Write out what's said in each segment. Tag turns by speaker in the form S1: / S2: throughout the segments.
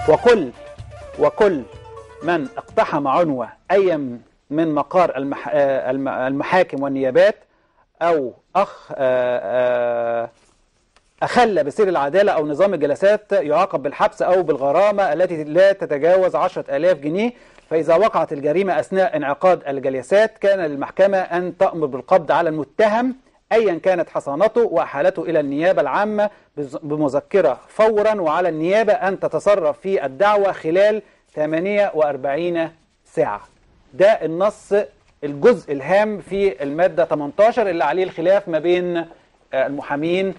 S1: وكل وكل من اقتحم عنوة أي من مقار المح... آه، الم- المحاكم والنيابات أو أخ آه، آه، أخل بسير العدالة أو نظام الجلسات يعاقب بالحبس أو بالغرامة التي لا تتجاوز عشرة آلاف جنيه فإذا وقعت الجريمة أثناء انعقاد الجلسات كان للمحكمة أن تأمر بالقبض على المتهم أيا كانت حصانته وأحالته إلى النيابة العامة بز- بمذكرة فورا وعلى النيابة أن تتصرف في الدعوة خلال 48 ساعة ده النص الجزء الهام في المادة 18 اللي عليه الخلاف ما بين آه، المحامين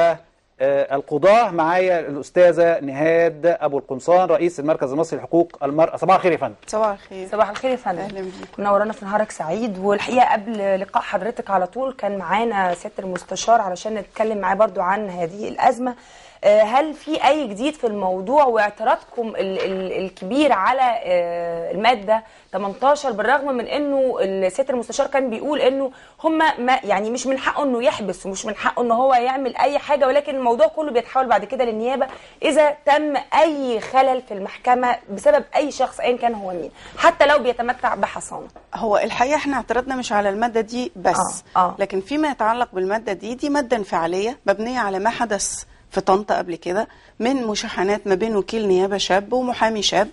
S1: والقضاة معايا الأستاذة نهاد أبو القمصان رئيس المركز المصري لحقوق المرأة صباح الخير يا فندم
S2: صباح الخير
S3: صباح الخير يا فندم
S2: أهلا بيكم.
S3: منورانا في نهارك سعيد والحقيقه قبل لقاء حضرتك على طول كان معانا سياده المستشار علشان نتكلم معاه برضو عن هذه الازمه آه، هل في اي جديد في الموضوع واعتراضكم ال- ال- الكبير على آه، الماده 18 بالرغم من انه سياده المستشار كان بيقول انه هم ما يعني مش من حقه انه يحبس ومش من حقه ان هو يعمل اي حاجه ولكن الموضوع كله بيتحول بعد كده للنيابه اذا تم اي خلل في المحكمه بسبب اي شخص ايا كان هو مين حتى لو بيتمتع بحصانه
S2: هو الحقيقه احنا اعترضنا مش على الماده دي بس
S3: آه، آه.
S2: لكن فيما يتعلق بالماده دي دي ماده انفعاليه مبنيه على ما حدث في طنطا قبل كده من مشاحنات ما بين وكيل نيابه شاب ومحامي شاب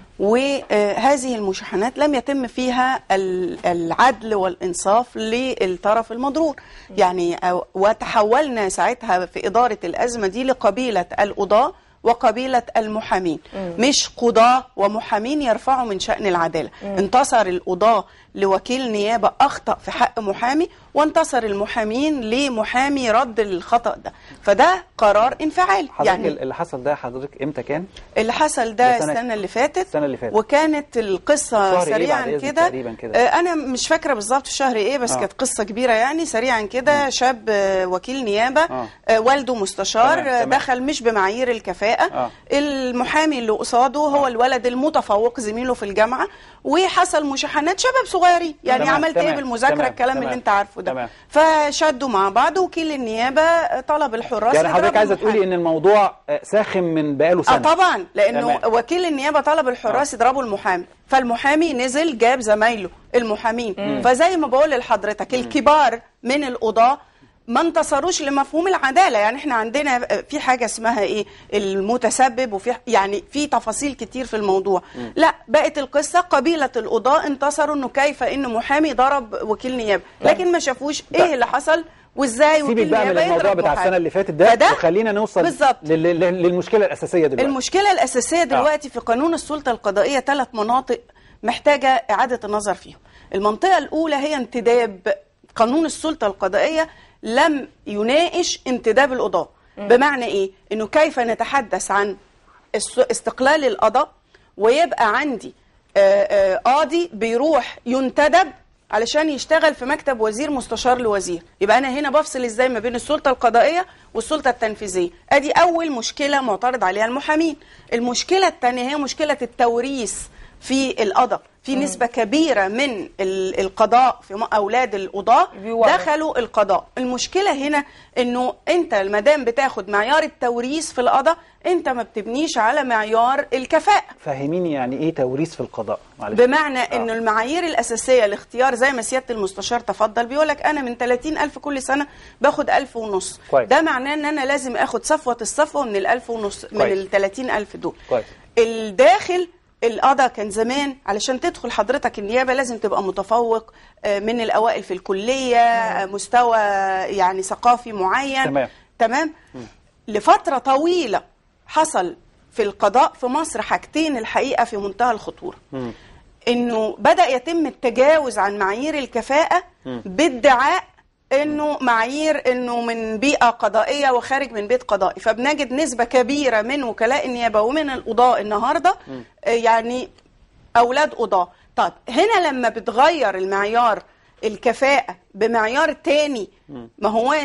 S2: وهذه المشاحنات لم يتم فيها ال- العدل والانصاف للطرف المضرور يعني أو- وتحولنا ساعتها في اداره الازمه دي لقبيله القضاه وقبيلة المحامين مش قضاة ومحامين يرفعوا من شأن العدالة انتصر القضاة لوكيل نيابة أخطأ في حق محامي وانتصر المحامين لمحامي رد الخطأ ده فده قرار انفعالي
S1: حضرتك
S2: يعني
S1: يعني اللي حصل ده حضرتك إمتى كان؟
S2: اللي حصل ده
S1: ده سنة-
S2: السنة اللي فاتت
S1: السنة اللي فاتت.
S2: وكانت القصة
S1: شهر إيه بعد
S2: سريعا
S1: إذنك
S2: كده
S1: تقريباً كده؟
S2: آه، أنا مش فاكرة بالظبط في شهر إيه بس
S1: آه.
S2: كانت قصة كبيرة يعني سريعا كده شاب آه، وكيل نيابة
S1: آه.
S2: آه، والده مستشار
S1: تمام،
S2: آه،
S1: تمام.
S2: دخل مش بمعايير الكفاءة
S1: آه.
S2: المحامي اللي قصاده هو الولد المتفوق زميله في الجامعة وحصل مشاحنات شباب صغيرين يعني
S1: تمام،
S2: عملت ايه
S1: تمام،
S2: بالمذاكرة
S1: تمام،
S2: الكلام
S1: تمام،
S2: اللي انت عارفه ده
S1: تمام.
S2: فشدوا مع بعض وكيل النيابة آه، طلب الحراس
S1: يعني حضرتك
S2: يضربوا
S1: عايزة
S2: المحامي.
S1: تقولي إن الموضوع آه، ساخن من بقاله سنة
S2: اه طبعا لانه
S1: تمام.
S2: وكيل النيابه طلب الحراس يضربوا المحامي فالمحامي نزل جاب زمايله المحامين فزي ما بقول لحضرتك الكبار من القضاه ما انتصروش لمفهوم العداله يعني احنا عندنا في حاجه اسمها ايه المتسبب وفي يعني في تفاصيل كتير في الموضوع لا بقت القصه قبيله القضاه انتصروا انه كيف ان محامي ضرب وكيل نيابه لكن ما شافوش ايه اللي حصل وازاي
S1: سيبك
S2: وكيل
S1: بقى من
S2: نيابه
S1: الموضوع
S2: يضرب
S1: بتاع
S2: محامي.
S1: السنة اللي فاتت ده
S2: فده
S1: وخلينا نوصل
S2: بالظبط.
S1: لل- لل- للمشكلة الأساسية دلوقتي
S2: المشكلة الأساسية دلوقتي في قانون السلطة القضائية ثلاث مناطق محتاجة إعادة النظر فيهم المنطقة الأولى هي انتداب قانون السلطة القضائية لم يناقش انتداب القضاء بمعنى إيه؟ إنه كيف نتحدث عن الس- استقلال القضاء ويبقى عندي آه، آه، قاضي بيروح ينتدب علشان يشتغل في مكتب وزير مستشار لوزير يبقى انا هنا بفصل ازاي ما بين السلطه القضائيه والسلطه التنفيذيه ادي اول مشكله معترض عليها المحامين المشكله الثانيه هي مشكله التوريث في القضاء في نسبة كبيرة من ال- القضاء في م- أولاد القضاء
S3: بيورث.
S2: دخلوا القضاء المشكلة هنا أنه أنت المدام بتاخد معيار التوريث في القضاء أنت ما بتبنيش على معيار الكفاءة
S1: فهميني يعني إيه توريث في القضاء معلش
S2: بمعنى ان المعايير الاساسيه لاختيار زي ما سياده المستشار تفضل بيقول لك انا من 30 الف كل سنه باخد ألف ونص
S1: كويس.
S2: ده معناه ان انا لازم اخد صفوه الصفوه من الألف ونص من
S1: كويس.
S2: ال 30 الف دول
S1: كويس.
S2: الداخل القضاء كان زمان علشان تدخل حضرتك النيابه لازم تبقى متفوق آه، من الاوائل في الكليه آه، مستوى يعني ثقافي معين
S1: تمام.
S2: تمام لفتره طويله حصل في القضاء في مصر حاجتين الحقيقه في منتهى الخطوره انه بدا يتم التجاوز عن معايير الكفاءه بادعاء انه معايير انه من بيئه قضائيه وخارج من بيت قضائي فبنجد نسبه كبيره من وكلاء النيابه ومن القضاء النهارده آه، يعني اولاد قضاه طب هنا لما بتغير المعيار الكفاءه بمعيار تاني ما هواش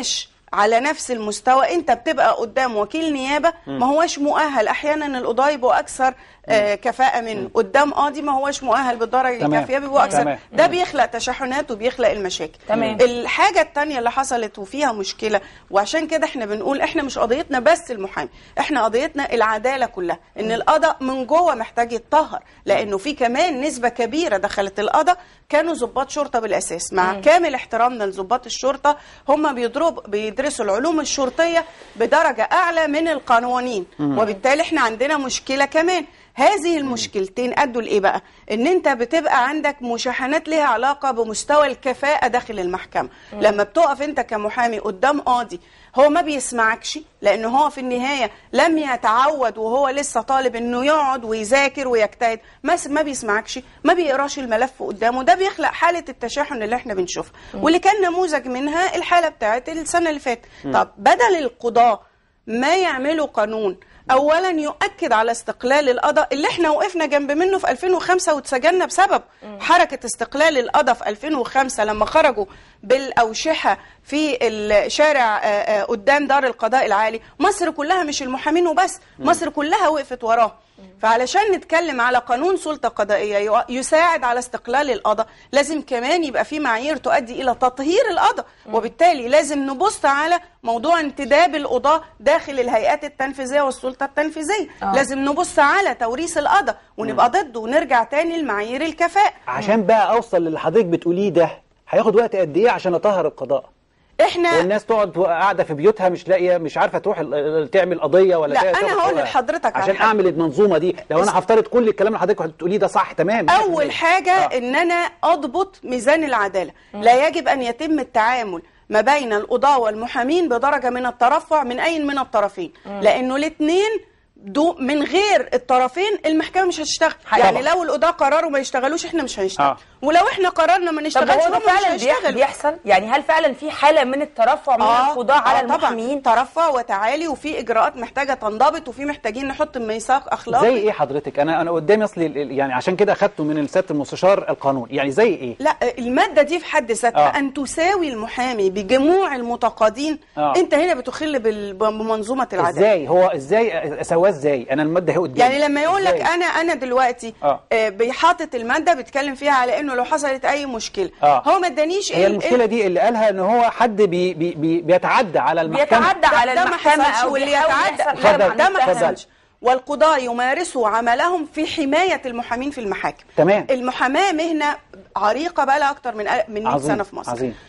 S2: على نفس المستوى انت بتبقى قدام وكيل نيابه ما هوش مؤهل احيانا القضاه يبقوا اكثر آه، كفاءه منه قدام قاضي ما هوش مؤهل بالدرجه
S1: تمام.
S2: الكافيه بيبقوا اكثر
S1: تمام.
S2: ده بيخلق تشحنات وبيخلق المشاكل
S3: تمام.
S2: الحاجه الثانيه اللي حصلت وفيها مشكله وعشان كده احنا بنقول احنا مش قضيتنا بس المحامي احنا قضيتنا العداله كلها ان القضاء من جوه محتاج يتطهر لانه في كمان نسبه كبيره دخلت القضاء كانوا ضباط شرطه بالاساس مع كامل احترامنا لضباط الشرطه هم بيضرب بيدرسوا العلوم الشرطيه بدرجه اعلى من القانونين وبالتالي احنا عندنا مشكله كمان هذه المشكلتين ادوا لايه بقى ان انت بتبقى عندك مشاحنات لها علاقه بمستوى الكفاءه داخل المحكمه لما بتقف انت كمحامي قدام قاضي هو ما بيسمعكش لان هو في النهايه لم يتعود وهو لسه طالب انه يقعد ويذاكر ويجتهد ما ما بيسمعكش ما بيقراش الملف قدامه ده بيخلق حاله التشاحن اللي احنا بنشوفها واللي كان نموذج منها الحاله بتاعت السنه اللي فاتت طب بدل القضاه ما يعملوا قانون اولا يؤكد على استقلال القضاء اللي احنا وقفنا جنب منه في 2005 واتسجلنا بسبب حركه استقلال القضاء في 2005 لما خرجوا بالاوشحه في الشارع آه، آه، قدام دار القضاء العالي مصر كلها مش المحامين وبس مصر كلها وقفت وراه فعلشان نتكلم على قانون سلطة قضائية يو- يساعد على استقلال القضاء لازم كمان يبقى في معايير تؤدي إلى تطهير القضاء وبالتالي لازم نبص على موضوع انتداب القضاة داخل الهيئات التنفيذية والسلطة التنفيذية
S3: آه.
S2: لازم نبص على توريث القضاء ونبقى ضده ونرجع تاني لمعايير الكفاءة
S1: عشان بقى اوصل للي حضرتك بتقوليه ده هياخد وقت قد ايه عشان اطهر القضاء
S2: احنا
S1: والناس تقعد قاعده في بيوتها مش لاقيه مش عارفه تروح ال- ال- تعمل قضيه ولا
S2: لا،
S1: تاخد-
S2: أنا هقول لحضرتك على
S1: عشان
S2: حاجة.
S1: اعمل المنظومه دي لو انا هفترض كل الكلام اللي حضرتك بتقوليه ده صح تمام
S2: اول حاجه
S1: آه.
S2: ان انا اضبط ميزان العداله لا يجب ان يتم التعامل ما بين القضاه والمحامين بدرجه من الترفع من اي من الطرفين لانه الاثنين دو من غير الطرفين المحكمه مش هتشتغل
S3: حقيقي.
S2: يعني لو القضاه قرروا ما يشتغلوش احنا مش هنشتغل
S1: آه.
S2: ولو احنا قررنا ما
S3: طب
S2: نشتغلش
S3: هو
S2: هم
S3: ده
S2: مش
S3: فعلا بيح-
S2: هيشتغلوا
S3: بيحصل يعني هل فعلا في حاله من الترفع من القضاء على
S2: طبعا
S3: المحامين
S2: ترفع وتعالي وفي اجراءات محتاجه تنضبط وفي محتاجين نحط ميثاق اخلاقي
S1: زي ايه حضرتك انا انا قدامي اصلي ال- ال- يعني عشان كده اخدته من سياده المستشار القانون يعني زي ايه
S2: لا المادة دي في حد ذاتها
S1: آه.
S2: أن تساوي المحامي بجموع المتقاضين
S1: آه.
S2: أنت هنا بتخل بال- بمنظومة العدالة
S1: ازاي هو ازاي اسواه ازاي انا الماده هي قدامي
S2: يعني لما يقول لك
S1: إزاي؟
S2: انا انا دلوقتي
S1: آه.
S2: آه، بيحاطط الماده بيتكلم فيها على انه لو حصلت اي مشكله
S1: آه.
S2: هو ما ادانيش
S1: هي
S2: ال-
S1: المشكله دي اللي قالها ان هو حد بي بي بي بيتعدى على المحكمه
S3: بيتعدى
S2: ده-
S3: على
S2: ده ما
S3: المحكمه
S2: حصلش
S3: او
S2: واللي
S3: بيحاول
S2: يتعدى
S3: يحصل حاجة
S1: اتفضل.
S3: مع
S2: ده ما
S3: المتهم.
S2: حصلش والقضاة يمارسوا عملهم في حماية المحامين في المحاكم
S1: تمام.
S2: المحاماة مهنة عريقة بقى لها أكتر من من 100
S1: عظيم
S2: سنة في مصر
S1: عظيم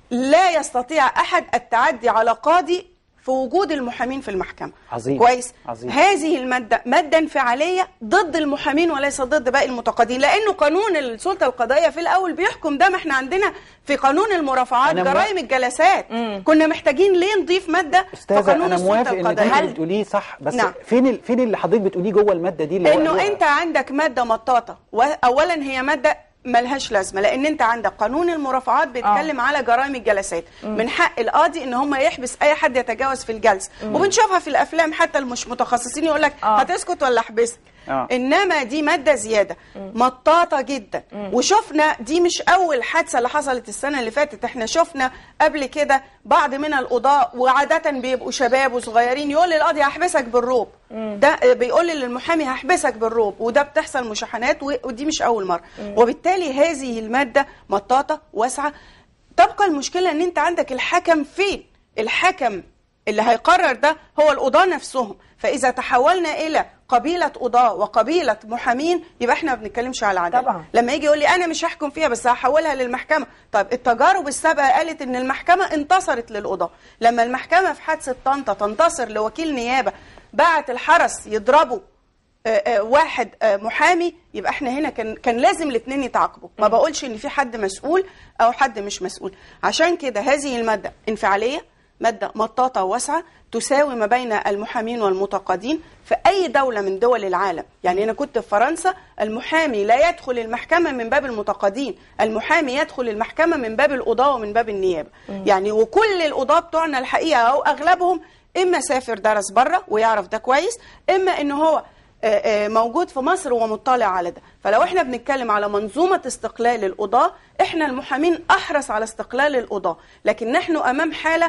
S2: لا يستطيع احد التعدي على قاضي في وجود المحامين في المحكمه
S1: عظيم.
S2: كويس
S1: عظيم.
S2: هذه الماده ماده انفعاليه ضد المحامين وليس ضد باقي المتقاضين لانه قانون السلطه القضائيه في الاول بيحكم ده ما احنا عندنا في قانون المرافعات
S1: أنا مو-
S2: جرائم الجلسات كنا محتاجين ليه نضيف ماده في
S1: استاذه
S2: قانون
S1: انا
S2: السلطه
S1: موافق ان
S2: القضائيه
S1: اللي بتقوليه صح بس
S2: نعم.
S1: فين ال... فين اللي حضرتك بتقوليه جوه الماده دي اللي هو
S2: انه
S1: قالوها؟
S2: انت عندك ماده مطاطه واولا هي ماده ملهاش لازمه لان انت عندك قانون المرافعات بيتكلم آه. على جرائم الجلسات من حق القاضي ان هم يحبس اي حد يتجاوز في الجلسه وبنشوفها في الافلام حتى المش متخصصين يقول لك
S3: آه.
S2: هتسكت ولا احبسك
S1: آه.
S2: انما دي ماده زياده مطاطه جدا وشفنا دي مش اول حادثه اللي حصلت السنه اللي فاتت احنا شفنا قبل كده بعض من القضاء وعاده بيبقوا شباب وصغيرين يقول للقاضي هحبسك بالروب ده بيقول للمحامي هحبسك بالروب وده بتحصل مشاحنات و- ودي مش اول مره وبالتالي هذه الماده مطاطه واسعه تبقى المشكله ان انت عندك الحكم فين الحكم اللي هيقرر ده هو القضاة نفسهم فإذا تحولنا إلى قبيلة قضاة وقبيلة محامين يبقى احنا ما بنتكلمش على العدالة
S3: طبعا.
S2: لما يجي يقول لي أنا مش هحكم فيها بس هحولها للمحكمة طب التجارب السابقة قالت إن المحكمة انتصرت للقضاة لما المحكمة في حادثة طنطا تنتصر لوكيل نيابة بعت الحرس يضربوا آه، آه، واحد آه، محامي يبقى احنا هنا كان كان لازم الاثنين يتعاقبوا ما بقولش ان في حد مسؤول او حد مش مسؤول عشان كده هذه الماده انفعاليه ماده مطاطه واسعه تساوي ما بين المحامين والمتقاضين في اي دوله من دول العالم يعني انا كنت في فرنسا المحامي لا يدخل المحكمه من باب المتقاضين المحامي يدخل المحكمه من باب القضاه ومن باب النيابه يعني وكل القضاه بتوعنا الحقيقه او اغلبهم اما سافر درس بره ويعرف ده كويس اما ان هو آه، آه، موجود في مصر ومطلع على ده فلو احنا بنتكلم على منظومة استقلال القضاة احنا المحامين احرص على استقلال القضاة لكن نحن امام حالة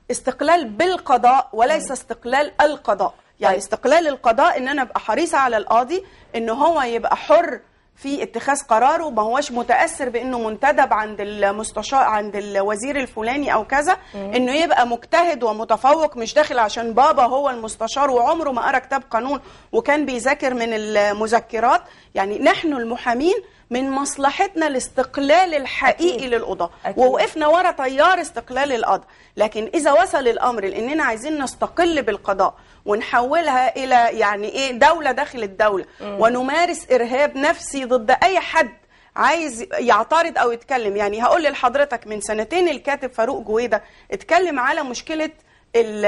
S2: استقلال بالقضاء وليس استقلال القضاء يعني
S3: طيب.
S2: استقلال القضاء ان انا ابقى حريصه على القاضي ان هو يبقى حر في اتخاذ قراره ما هوش متاثر بانه منتدب عند المستشار عند الوزير الفلاني او كذا انه يبقى مجتهد ومتفوق مش داخل عشان بابا هو المستشار وعمره ما قرا كتاب قانون وكان بيذاكر من المذكرات يعني نحن المحامين من مصلحتنا الاستقلال الحقيقي
S3: أكيد.
S2: للقضاء
S3: أكيد.
S2: ووقفنا ورا تيار استقلال القضاء لكن اذا وصل الامر لاننا عايزين نستقل بالقضاء ونحولها الى يعني ايه دوله داخل الدوله ونمارس ارهاب نفسي ضد اي حد عايز يعترض او يتكلم يعني هقول لحضرتك من سنتين الكاتب فاروق جويده اتكلم على مشكله ال-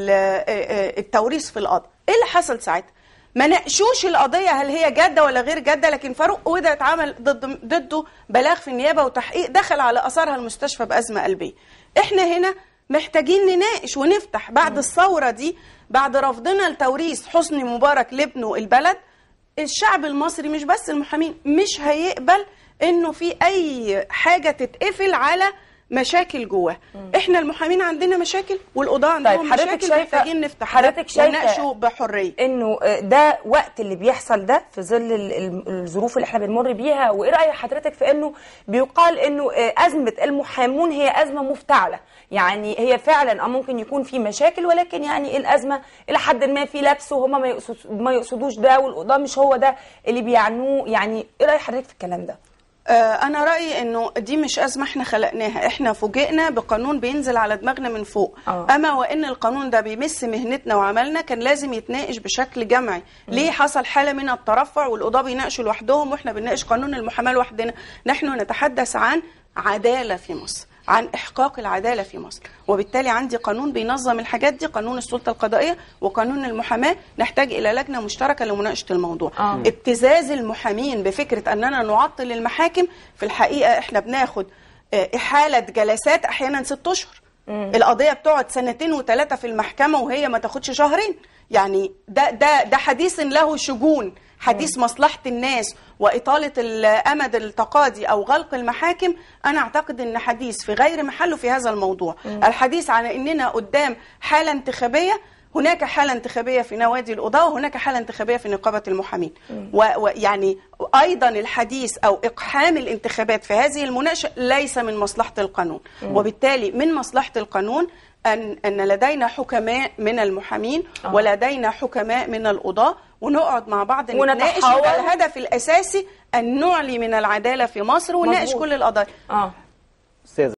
S2: ال- التوريث في القضاء ايه اللي حصل ساعتها ما ناقشوش القضيه هل هي جاده ولا غير جاده لكن فاروق جويده اتعمل ضد ضده بلاغ في النيابه وتحقيق دخل على اثارها المستشفى بازمه قلبيه احنا هنا محتاجين نناقش ونفتح بعد الثوره دي بعد رفضنا لتوريث حسني مبارك لابنه البلد الشعب المصري مش بس المحامين مش هيقبل انه في اي حاجه تتقفل على مشاكل جواه احنا المحامين عندنا مشاكل والقضاء عندهم
S3: طيب، حضرتك
S2: مشاكل
S3: شايفة-
S2: محتاجين نفتح
S3: حضرتك شايفة-
S2: ونناقشه بحريه
S3: انه آه، ده وقت اللي بيحصل ده في ظل ال- ال- الظروف اللي احنا بنمر بيها وايه راي حضرتك في انه بيقال انه آه، ازمه المحامون هي ازمه مفتعله يعني هي فعلا اه ممكن يكون في مشاكل ولكن يعني الازمه الى حد ما في لبس وهم ما يقصد ما يقصدوش ده والقضاه مش هو ده اللي بيعنوه يعني ايه راي حضرتك في الكلام ده
S2: آه، انا رايي انه دي مش ازمه احنا خلقناها احنا فوجئنا بقانون بينزل على دماغنا من فوق
S3: آه.
S2: اما وان القانون ده بيمس مهنتنا وعملنا كان لازم يتناقش بشكل جمعي ليه حصل حاله من الترفع والقضاه بيناقشوا لوحدهم واحنا بنناقش قانون المحاماه لوحدنا نحن نتحدث عن عداله في مصر عن احقاق العداله في مصر وبالتالي عندي قانون بينظم الحاجات دي قانون السلطه القضائيه وقانون المحاماه نحتاج الى لجنه مشتركه لمناقشه الموضوع
S3: آه.
S2: ابتزاز المحامين بفكره اننا نعطل المحاكم في الحقيقه احنا بناخد آه، احاله جلسات احيانا ست اشهر القضيه بتقعد سنتين وثلاثه في المحكمه وهي ما تاخدش شهرين يعني ده ده ده حديث له شجون حديث مصلحه الناس واطاله الامد التقاضي او غلق المحاكم انا اعتقد ان حديث في غير محله في هذا الموضوع الحديث عن اننا قدام حاله انتخابيه هناك حالة انتخابية في نوادي القضاء وهناك حالة انتخابية في نقابة المحامين ويعني أيضا الحديث أو إقحام الانتخابات في هذه المناقشة ليس من مصلحة القانون وبالتالي من مصلحة القانون أن أن لدينا حكماء من المحامين
S3: آه.
S2: ولدينا حكماء من القضاء ونقعد مع بعض نتناقش
S3: ونتحاور.
S2: يبقى الهدف الأساسي أن نعلي من العدالة في مصر ونناقش
S3: مظبوط.
S2: كل القضايا
S3: اه
S1: استاذ